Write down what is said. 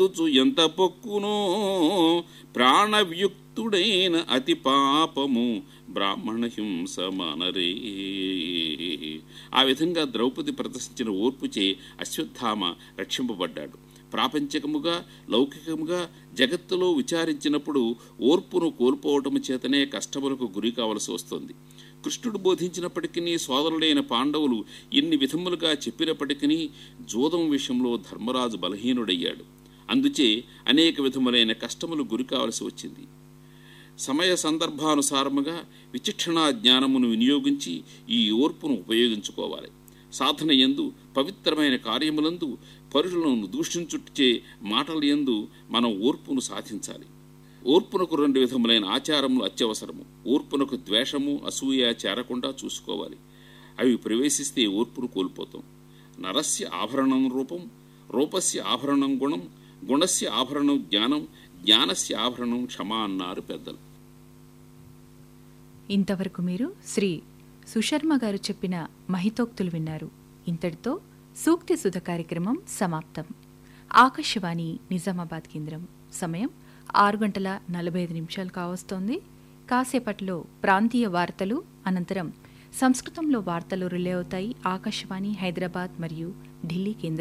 చూచు ఎంత పొక్కునో ప్రాణవ్యుక్తుడైన అతి పాపము బ్రాహ్మణ హింస మనరే ఆ విధంగా ద్రౌపది ప్రదర్శించిన ఓర్పుచే అశ్వత్థామ రక్షింపబడ్డాడు ప్రాపంచికముగా లౌకికముగా జగత్తులో విచారించినప్పుడు ఓర్పును కోల్పోవటము చేతనే కష్టములకు గురి కావలసి వస్తుంది కృష్ణుడు బోధించినప్పటికీ సోదరులైన పాండవులు ఎన్ని విధములుగా చెప్పినప్పటికీ జోదం విషయంలో ధర్మరాజు బలహీనుడయ్యాడు అందుచే అనేక విధములైన కష్టములు గురి కావలసి వచ్చింది సమయ సందర్భానుసారముగా విచక్షణా జ్ఞానమును వినియోగించి ఈ ఓర్పును ఉపయోగించుకోవాలి సాధన ఎందు పవిత్రమైన కార్యములందు పరులను దూషించుట్చే మాటల ఎందు మనం ఓర్పును సాధించాలి ఓర్పునకు రెండు విధములైన ఆచారములు అత్యవసరము ఓర్పునకు ద్వేషము అసూయ చేరకుండా చూసుకోవాలి అవి ప్రవేశిస్తే ఓర్పును కోల్పోతాం నరస్య ఆభరణం రూపం రూపస్య ఆభరణం గుణం గుణస్య ఆభరణం జ్ఞానం జ్ఞానస్య ఆభరణం క్షమ అన్నారు పెద్దలు ఇంతవరకు మీరు శ్రీ సుశర్మ గారు చెప్పిన మహితోక్తులు విన్నారు ఇంతటితో సూక్తి సుధ కార్యక్రమం సమాప్తం ఆకాశవాణి నిజామాబాద్ కేంద్రం సమయం ఆరు గంటల నలభై ఐదు నిమిషాలు కావస్తోంది కాసేపట్లో ప్రాంతీయ వార్తలు అనంతరం సంస్కృతంలో వార్తలు రిలే అవుతాయి ఆకాశవాణి హైదరాబాద్ మరియు ఢిల్లీ కేంద్ర